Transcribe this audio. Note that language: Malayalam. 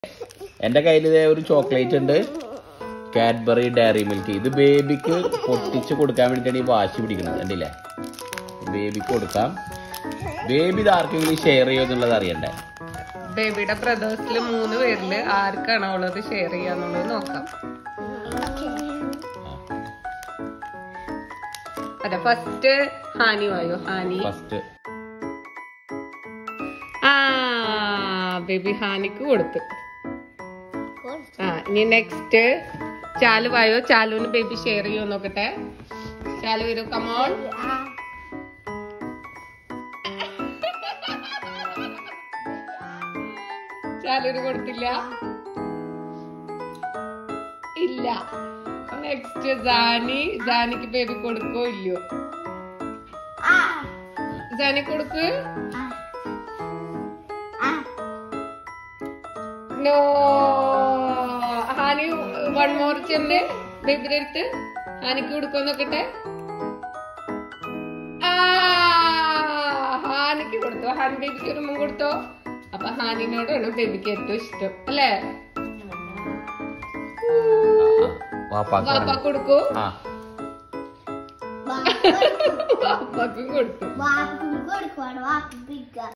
എന്റെ കയ്യിൽ ഇതേ ഒരു ചോക്ലേറ്റ് ഉണ്ട് കാഡ്ബറി ഡയറി മിൽക്ക് ഇത് ബേബിക്ക് പൊട്ടിച്ച് കൊടുക്കാൻ വേണ്ടിയിട്ടാണ് ഈ വാശി പിടിക്കുന്നത് കണ്ടില്ലേ ബേബിക്ക് കൊടുക്കാം ബേബി ഇത് ആർക്കെങ്കിലും ഷെയർ ചെയ്യുമോ എന്നുള്ളത് അറിയണ്ടേ ബേബിയുടെ ബ്രദേഴ്സിൽ മൂന്ന് പേരില് ആർക്കാണ് അവളത് ഷെയർ ചെയ്യാന്നുള്ളത് നോക്കാം അതെ ഫസ്റ്റ് ഹാനി വായോ ഹാനി ഫസ്റ്റ് ആ ബേബി ഹാനിക്ക് കൊടുത്തു ആ ഇനി നെക്സ്റ്റ് ചാലു വായോ ചാലുവിന് ബേബി ഷെയർ ചെയ്യോ നോക്കട്ടെ ചാലു വരൂ കമോൺ ചാലുവിന് കൊടുത്തില്ല ഇല്ല നെക്സ്റ്റ് ജാനി ജാനിക്ക് ബേബി കൊടുക്കോ ഇല്ലയോ ജാനി കൊടുക്ക് നോ ഹാനി വൺ മോർ ചെന്ന് ബേബിയുടെ അടുത്ത് ഹാനിക്ക് കൊടുക്കാൻ നോക്കട്ടെ ആ, ഹാനിക്ക് കൊടുത്തു ഹാനി ബേബിക്ക് ഒരു ഉമ്മ കൊടുത്തോ അപ്പൊ ഹാനിനോടാണ് ബേബിക്ക് ഏറ്റവും ഇഷ്ടം അല്ലേ വാപ്പാക്ക് വാപ്പ കൊടുക്കാം. കൊടുക്കൂ ആ വാപ്പാക്കും കൊടുത്തു വാക്കും കൊടുക്കുവാണ് വാക്കും പിക്ക